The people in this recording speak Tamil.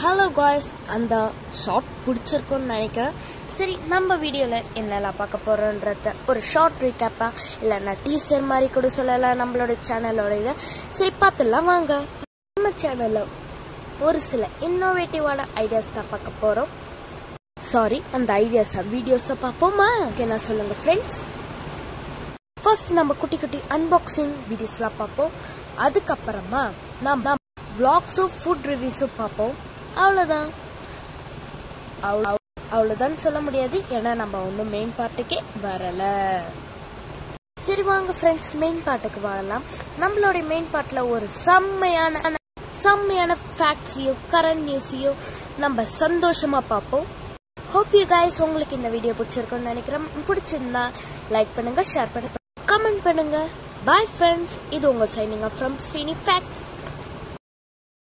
ஹலோ காய்ஸ் அந்த ஷார்ட் பிடிச்சிருக்கும்னு நினைக்கிறேன் சரி நம்ம வீடியோவில் என்னெல்லாம் பார்க்க போகிறோன்றத ஒரு ஷார்ட் ரீகேப்பாக இல்லைன்னா டீசர் மாதிரி கூட சொல்லலாம் நம்மளோட சேனலோட இதை சரி பார்த்துலாம் வாங்க நம்ம சேனலில் ஒரு சில இன்னோவேட்டிவான ஐடியாஸ் தான் பார்க்க போகிறோம் சாரி அந்த ஐடியாஸை வீடியோஸை பார்ப்போமா ஓகேண்ணா சொல்லுங்கள் ஃப்ரெண்ட்ஸ் ஃபர்ஸ்ட் நம்ம குட்டி குட்டி அன்பாக்சிங் வீடியோஸ்லாம் பார்ப்போம் அதுக்கப்புறமா நம்ம vlogsம் ஃபுட் ரிவ்யூஸும் பார்ப்போம் அவ்வளோதான் அவ்வளோ அவ்வளோதான் சொல்ல முடியாது ஏன்னா நம்ம ஒன்றும் மெயின் பார்ட்டுக்கே வரலை சரி வாங்க ஃப்ரெண்ட்ஸ் மெயின் பார்ட்டுக்கு வரலாம் நம்மளுடைய மெயின் பார்ட்டில் ஒரு செம்மையான செம்மையான ஃபேக்ட்ஸையும் கரண்ட் நியூஸையும் நம்ம சந்தோஷமாக பார்ப்போம் ஹோப் யூ கைஸ் உங்களுக்கு இந்த வீடியோ பிடிச்சிருக்குன்னு நினைக்கிறேன் பிடிச்சிருந்தா லைக் பண்ணுங்க ஷேர் பண்ணுங்க கமெண்ட் பண்ணுங்க பாய் ஃப்ரெண்ட்ஸ் இது உங்கள் signing off from Srini facts